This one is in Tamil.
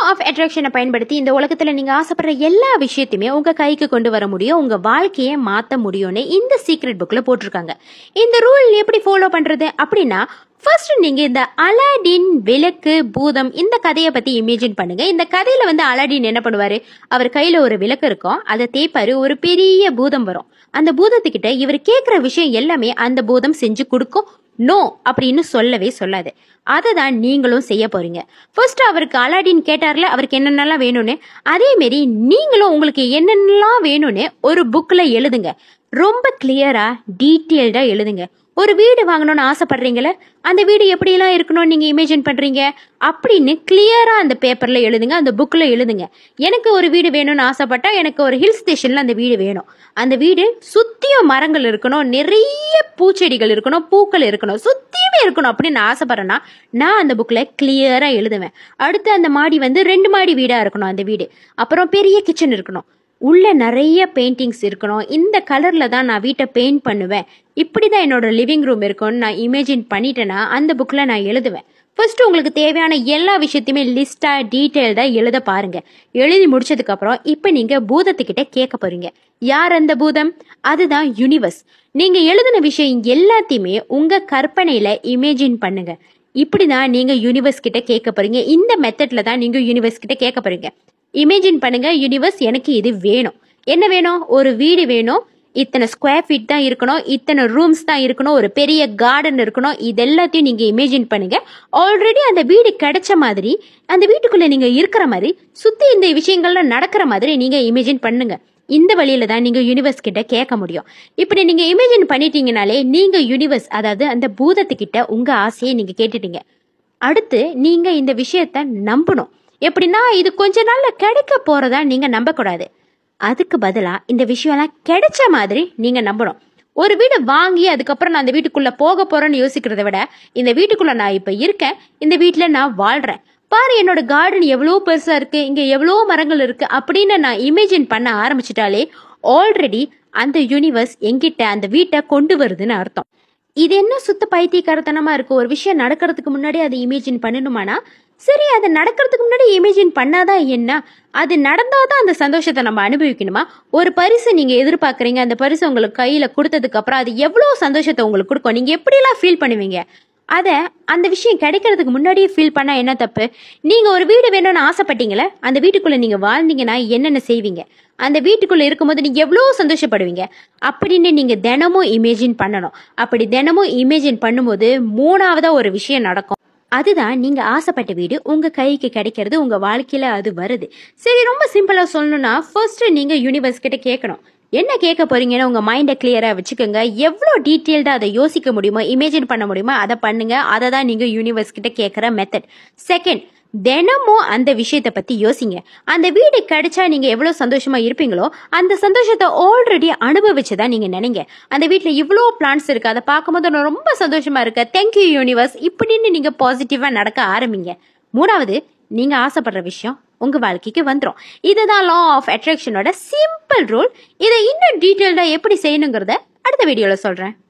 ஆஃப் அட்ராக்ஷனை பயன்படுத்தி இந்த உலகத்துல நீங்க ஆசைப்படுற எல்லா விஷயத்தையுமே உங்க கைக்கு கொண்டு வர முடியும் உங்க வாழ்க்கையை மாத்த முடியும்னு இந்த சீக்ரெட் புக்ல போட்டிருக்காங்க இந்த ரூல் எப்படி ஃபாலோ பண்றது அப்படின்னா ஃபர்ஸ்ட் நீங்க இந்த அலாடின் விளக்கு பூதம் இந்த கதையை பத்தி இமேஜின் பண்ணுங்க இந்த கதையில வந்து அலாடின் என்ன பண்ணுவாரு அவர் கையில ஒரு விளக்கு இருக்கும் அதை தேய்ப்பாரு ஒரு பெரிய பூதம் வரும் அந்த பூதத்துக்கிட்ட இவர் கேட்குற விஷயம் எல்லாமே அந்த பூதம் செஞ்சு கொடுக்கும் நோ அப்படின்னு சொல்லவே சொல்லாது அதை தான் நீங்களும் செய்ய போறீங்க ஃபர்ஸ்ட் அவருக்கு அலாடின் கேட்டார்ல அவருக்கு என்னென்னலாம் வேணும்னு அதே மாரி நீங்களும் உங்களுக்கு என்னென்னலாம் வேணும்னு ஒரு புக்கில் எழுதுங்க ரொம்ப கிளியரா டீட்டெயில்டா எழுதுங்க ஒரு வீடு வாங்கணும்னு ஆசைப்படுறீங்களே அந்த வீடு எப்படியெல்லாம் இருக்கணும்னு நீங்கள் இமேஜின் பண்ணுறீங்க அப்படின்னு கிளியராக அந்த பேப்பரில் எழுதுங்க அந்த புக்கில் எழுதுங்க எனக்கு ஒரு வீடு வேணும்னு ஆசைப்பட்டா எனக்கு ஒரு ஹில் ஸ்டேஷனில் அந்த வீடு வேணும் அந்த வீடு சுற்றியும் மரங்கள் இருக்கணும் நிறைய பூச்செடிகள் இருக்கணும் பூக்கள் இருக்கணும் சுற்றியுமே இருக்கணும் அப்படின்னு நான் ஆசைப்பட்றேன்னா நான் அந்த புக்கில் கிளியராக எழுதுவேன் அடுத்து அந்த மாடி வந்து ரெண்டு மாடி வீடாக இருக்கணும் அந்த வீடு அப்புறம் பெரிய கிச்சன் இருக்கணும் உள்ள நிறைய பெயிண்டிங்ஸ் இருக்கணும் இந்த கலரில் தான் நான் வீட்டை பெயிண்ட் பண்ணுவேன் இப்படி தான் என்னோட லிவிங் ரூம் இருக்கும்னு நான் இமேஜின் பண்ணிட்டேன்னா அந்த புக்கில் நான் எழுதுவேன் ஃபர்ஸ்ட் உங்களுக்கு தேவையான எல்லா விஷயத்தையுமே லிஸ்ட்டாக டீட்டெயில்டாக எழுத பாருங்க எழுதி முடிச்சதுக்கப்புறம் இப்போ நீங்கள் பூதத்துக்கிட்ட கேட்க போறீங்க யார் அந்த பூதம் அதுதான் யூனிவர்ஸ் நீங்கள் எழுதின விஷயம் எல்லாத்தையுமே உங்கள் கற்பனையில் இமேஜின் பண்ணுங்க இப்படி தான் நீங்கள் யூனிவர்ஸ் கிட்ட கேட்க போறீங்க இந்த மெத்தடில் தான் நீங்கள் யூனிவர்ஸ் கிட்ட கேட்க போறீங்க இமேஜின் பண்ணுங்க யூனிவர்ஸ் எனக்கு இது வேணும் என்ன வேணும் ஒரு வீடு வேணும் இத்தனை ஸ்கொயர் ஃபீட் தான் இருக்கணும் இத்தனை ரூம்ஸ் தான் இருக்கணும் ஒரு பெரிய கார்டன் இருக்கணும் இது எல்லாத்தையும் நீங்க இமேஜின் பண்ணுங்க ஆல்ரெடி அந்த வீடு கிடைச்ச மாதிரி அந்த வீட்டுக்குள்ள நீங்க இருக்கிற மாதிரி சுத்தி இந்த விஷயங்கள்லாம் நடக்கிற மாதிரி நீங்க இமேஜின் பண்ணுங்க இந்த வழியில தான் நீங்க யூனிவர்ஸ் கிட்ட கேட்க முடியும் இப்படி நீங்க இமேஜின் பண்ணிட்டீங்கனாலே நீங்க யூனிவர்ஸ் அதாவது அந்த பூதத்துக்கிட்ட உங்க ஆசையை நீங்க கேட்டுட்டீங்க அடுத்து நீங்க இந்த விஷயத்த நம்பணும் எப்படின்னா இது கொஞ்ச நாள்ல கிடைக்க போறதா நீங்க நம்பக்கூடாது அதுக்கு பதிலா இந்த விஷயம்லாம் கிடைச்ச மாதிரி நீங்க நம்பணும் ஒரு வீடு வாங்கி அதுக்கப்புறம் நான் அந்த வீட்டுக்குள்ள போக போறேன்னு யோசிக்கிறத விட இந்த வீட்டுக்குள்ள நான் இப்ப இருக்கேன் இந்த வீட்டுல நான் வாழ்றேன் பாரு என்னோட கார்டன் எவ்வளோ பெருசா இருக்கு இங்க எவ்வளோ மரங்கள் இருக்கு அப்படின்னு நான் இமேஜின் பண்ண ஆரம்பிச்சிட்டாலே ஆல்ரெடி அந்த யூனிவர்ஸ் எங்கிட்ட அந்த வீட்டை கொண்டு வருதுன்னு அர்த்தம் இது என்ன சுத்த பைத்தியக்காரத்தனமா இருக்கு ஒரு விஷயம் நடக்கிறதுக்கு முன்னாடி அதை இமேஜின் பண்ணணுமானா சரி அது நடக்கிறதுக்கு முன்னாடி இமேஜின் பண்ணாதான் என்ன அது நடந்தாதான் அந்த சந்தோஷத்தை நம்ம அனுபவிக்கணுமா ஒரு பரிசு நீங்க எதிர்பார்க்குறீங்க அந்த பரிசு உங்களுக்கு கையில கொடுத்ததுக்கு அப்புறம் அது எவ்வளவு சந்தோஷத்தை உங்களுக்கு கொடுக்கும் நீங்க எப்படிலாம் ஃபீல் பண்ணுவீங்க அதை அந்த விஷயம் கிடைக்கிறதுக்கு முன்னாடியே ஃபீல் பண்ணா என்ன தப்பு நீங்க ஒரு வீடு வேணும்னு ஆசைப்பட்டீங்களே அந்த வீட்டுக்குள்ள நீங்க வாழ்ந்தீங்கன்னா என்னென்ன செய்வீங்க அந்த வீட்டுக்குள்ள இருக்கும்போது நீங்க எவ்வளோ சந்தோஷப்படுவீங்க அப்படின்னு நீங்க தினமும் இமேஜின் பண்ணணும் அப்படி தினமும் இமேஜின் பண்ணும்போது மூணாவதா ஒரு விஷயம் நடக்கும் அதுதான் நீங்க ஆசைப்பட்ட வீடு உங்க கைக்கு கிடைக்கிறது உங்க வாழ்க்கையில அது வருது சரி ரொம்ப சிம்பிளா சொல்லணும்னா ஃபர்ஸ்ட் நீங்க யூனிவர்ஸ் கிட்ட கேட்கணும் என்ன கேட்க போறீங்கன்னு உங்க மைண்டை கிளியரா வச்சுக்கோங்க எவ்வளோ டீட்டெயில்டா அதை யோசிக்க முடியுமோ இமேஜின் பண்ண முடியுமோ அதை பண்ணுங்க அதை தான் நீங்க யூனிவர்ஸ் கிட்ட கேட்குற மெத்தட் செகண்ட் தினமும் அந்த விஷயத்தை பத்தி யோசிங்க அந்த வீடு கிடைச்சா நீங்க எவ்வளவு சந்தோஷமா இருப்பீங்களோ அந்த சந்தோஷத்தை ஆல்ரெடி அனுபவிச்சுதான் நீங்க நினைங்க அந்த வீட்ல இவ்வளோ பிளான்ஸ் இருக்கு அதை பார்க்கும்போது நான் ரொம்ப சந்தோஷமா இருக்க தேங்க்யூ யூனிவர்ஸ் இப்படின்னு நீங்க பாசிட்டிவா நடக்க ஆரம்பிங்க மூணாவது நீங்க ஆசைப்படுற விஷயம் உங்க வாழ்க்கைக்கு வந்துடும் இதுதான் லா ஆஃப் அட்ராக்ஷனோட சிம்பிள் ரூல் இதை இன்னும் டீட்டெயில்டா எப்படி செய்யணுங்கிறத அடுத்த வீடியோல சொல்றேன்